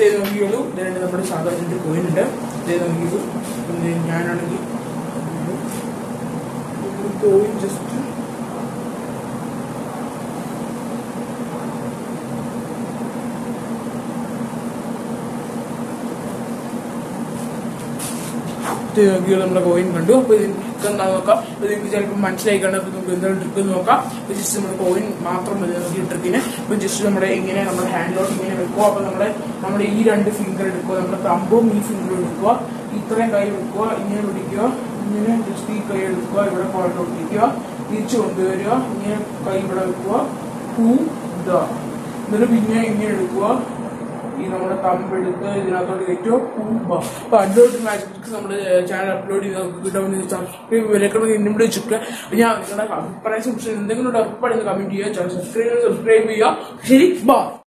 ഇതേ നോക്കിയോളൂ ഇതിനുണ്ട് നമ്മുടെ സാധാരണ രണ്ട് കോയിൻ ഉണ്ട് ഇതേ നോക്കിയോളൂ പിന്നെ ഞാനാണെങ്കിൽ കോയിൻ ജസ്റ്റ് ഇത് നോക്കിയോ നമ്മുടെ കോയിൻ കണ്ടു അപ്പൊ ഇത് എന്താ നോക്കാം അപ്പൊ നിങ്ങൾക്ക് ചിലപ്പോൾ മനസ്സിലായി കാണാം അപ്പൊ നമുക്ക് എന്താണ് ട്രിക്ക് നോക്കാം അപ്പൊ ജസ്റ്റ് നമ്മുടെ കോയിൻ മാത്രം മതി നമുക്ക് ട്രിക്കിന് അപ്പൊ ജസ്റ്റ് നമ്മുടെ ഇങ്ങനെ നമ്മുടെ ഹാൻഡിലോട്ട് ഇങ്ങനെ വെക്കുക അപ്പൊ നമ്മുടെ നമ്മുടെ ഈ രണ്ട് ഫിംഗർ എടുക്കുക നമ്മുടെ തമ്പും ഈ ഫിംഗറും എടുക്കുക ഇത്രയും കൈ വെക്കുക ഇങ്ങനെ പിടിക്കുക ഇങ്ങനെ ജസ്റ്റ് ഈ കൈ എടുക്കുക ഇവിടെ കോളിലോട്ട് ഇരിക്കുക തിരിച്ചു കൊണ്ടുവരിക ഇങ്ങനെ കൈ ഇവിടെ വെക്കുക ടു ഇതാ എന്നിട്ട് പിന്നെ ഇങ്ങനെ എടുക്കുക ഈ നമ്മുടെ തമ്പ് എടുത്ത് ഇതിനകത്തോട്ട് കയറ്റുക പൂമ്പ അപ്പൊ അഡ്ലോട്ട് മാജിക് നമ്മുടെ ചാനൽ അപ്ലോഡ് ചെയ്ത് നമുക്ക് കിട്ടാൻ സബ്സ്ക്രൈബ് വിലക്കണം എന്നും വിളിച്ചിട്ട് ഞാൻ നിങ്ങളുടെ അഭിപ്രായ സംശയം എന്തെങ്കിലും ഉറപ്പാണെന്ന് കമന്റ് ചെയ്യുക ചാനൽ സബ്സ്ക്രൈബ് സബ്സ്ക്രൈബ് ചെയ്യുക ശരി ബാ